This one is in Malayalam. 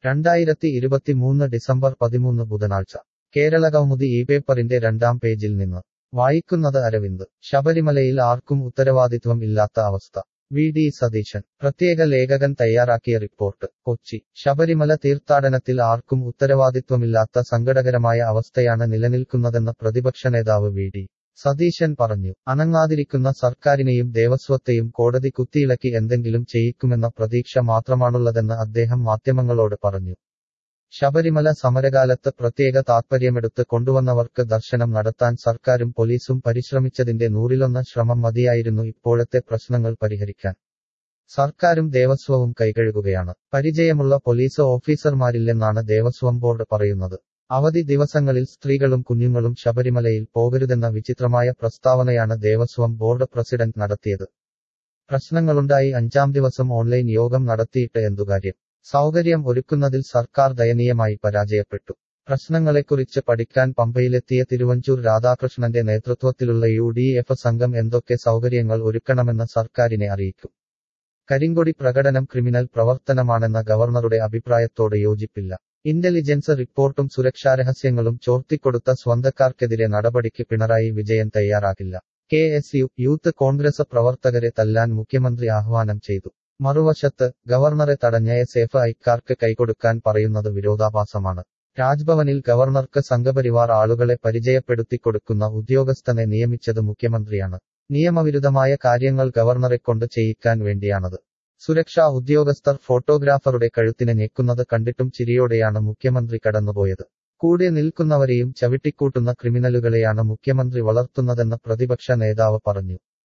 രണ്ടായിരത്തി ഇരുപത്തിമൂന്ന് ഡിസംബർ പതിമൂന്ന് ബുധനാഴ്ച കേരളകൗമുദി ഈ പേപ്പറിന്റെ രണ്ടാം പേജിൽ നിന്ന് വായിക്കുന്നത് അരവിന്ദ് ശബരിമലയിൽ ആർക്കും ഉത്തരവാദിത്വം ഇല്ലാത്ത അവസ്ഥ വി ഡി സതീശൻ പ്രത്യേക ലേഖകൻ തയ്യാറാക്കിയ റിപ്പോർട്ട് കൊച്ചി ശബരിമല തീർത്ഥാടനത്തിൽ ആർക്കും ഉത്തരവാദിത്വമില്ലാത്ത സങ്കടകരമായ അവസ്ഥയാണ് നിലനിൽക്കുന്നതെന്ന് പ്രതിപക്ഷ നേതാവ് വി ഡി സതീശൻ പറഞ്ഞു അനങ്ങാതിരിക്കുന്ന സർക്കാരിനെയും ദേവസ്വത്തെയും കോടതി കുത്തിയിളക്കി എന്തെങ്കിലും ചെയ്യിക്കുമെന്ന പ്രതീക്ഷ മാത്രമാണുള്ളതെന്ന് അദ്ദേഹം മാധ്യമങ്ങളോട് പറഞ്ഞു ശബരിമല സമരകാലത്ത് പ്രത്യേക താത്പര്യമെടുത്ത് കൊണ്ടുവന്നവർക്ക് ദർശനം നടത്താൻ സർക്കാരും പോലീസും പരിശ്രമിച്ചതിന്റെ നൂറിലൊന്ന് ശ്രമം മതിയായിരുന്നു ഇപ്പോഴത്തെ പ്രശ്നങ്ങൾ പരിഹരിക്കാൻ സർക്കാരും ദേവസ്വവും കൈകഴുകുകയാണ് പരിചയമുള്ള പോലീസ് ഓഫീസർമാരില്ലെന്നാണ് ദേവസ്വം ബോർഡ് പറയുന്നത് അവധി ദിവസങ്ങളിൽ സ്ത്രീകളും കുഞ്ഞുങ്ങളും ശബരിമലയിൽ പോകരുതെന്ന വിചിത്രമായ പ്രസ്താവനയാണ് ദേവസ്വം ബോർഡ് പ്രസിഡന്റ് നടത്തിയത് പ്രശ്നങ്ങളുണ്ടായി അഞ്ചാം ദിവസം ഓൺലൈൻ യോഗം നടത്തിയിട്ട് എന്തുകാര്യം സൗകര്യം ഒരുക്കുന്നതിൽ സർക്കാർ ദയനീയമായി പരാജയപ്പെട്ടു പ്രശ്നങ്ങളെക്കുറിച്ച് പഠിക്കാൻ പമ്പയിലെത്തിയ തിരുവഞ്ചൂർ രാധാകൃഷ്ണന്റെ നേതൃത്വത്തിലുള്ള യു ഡി എഫ് സംഘം എന്തൊക്കെ സൗകര്യങ്ങൾ ഒരുക്കണമെന്ന് സർക്കാരിനെ അറിയിക്കും കരിങ്കൊടി പ്രകടനം ക്രിമിനൽ പ്രവർത്തനമാണെന്ന ഗവർണറുടെ അഭിപ്രായത്തോട് യോജിപ്പില്ല ഇന്റലിജൻസ് റിപ്പോർട്ടും സുരക്ഷാരഹസ്യങ്ങളും ചോർത്തിക്കൊടുത്ത സ്വന്തക്കാർക്കെതിരെ നടപടിക്ക് പിണറായി വിജയൻ തയ്യാറാകില്ല K S U youth Congress പ്രവർത്തകരെ തല്ലാൻ മുഖ്യമന്ത്രി ആഹ്വാനം ചെയ്തു മറുവശത്ത് ഗവർണറെ തടഞ്ഞ എസ് എഫ് ഐക്കാർക്ക് കൈകൊടുക്കാൻ പറയുന്നത് വിരോധാഭാസമാണ് രാജ്ഭവനിൽ ഗവർണർക്ക് സംഘപരിവാർ ആളുകളെ പരിചയപ്പെടുത്തിക്കൊടുക്കുന്ന ഉദ്യോഗസ്ഥനെ നിയമിച്ചത് മുഖ്യമന്ത്രിയാണ് നിയമവിരുദ്ധമായ കാര്യങ്ങൾ ഗവർണറെക്കൊണ്ട് ചെയ്യിക്കാൻ വേണ്ടിയാണത് സുരക്ഷാ ഉദ്യോഗസ്ഥർ ഫോട്ടോഗ്രാഫറുടെ കഴുത്തിനെ ഞെക്കുന്നത് കണ്ടിട്ടും ചിരിയോടെയാണ് മുഖ്യമന്ത്രി കടന്നുപോയത് കൂടെ നിൽക്കുന്നവരെയും ചവിട്ടിക്കൂട്ടുന്ന ക്രിമിനലുകളെയാണ് മുഖ്യമന്ത്രി വളർത്തുന്നതെന്ന് പ്രതിപക്ഷ നേതാവ് പറഞ്ഞു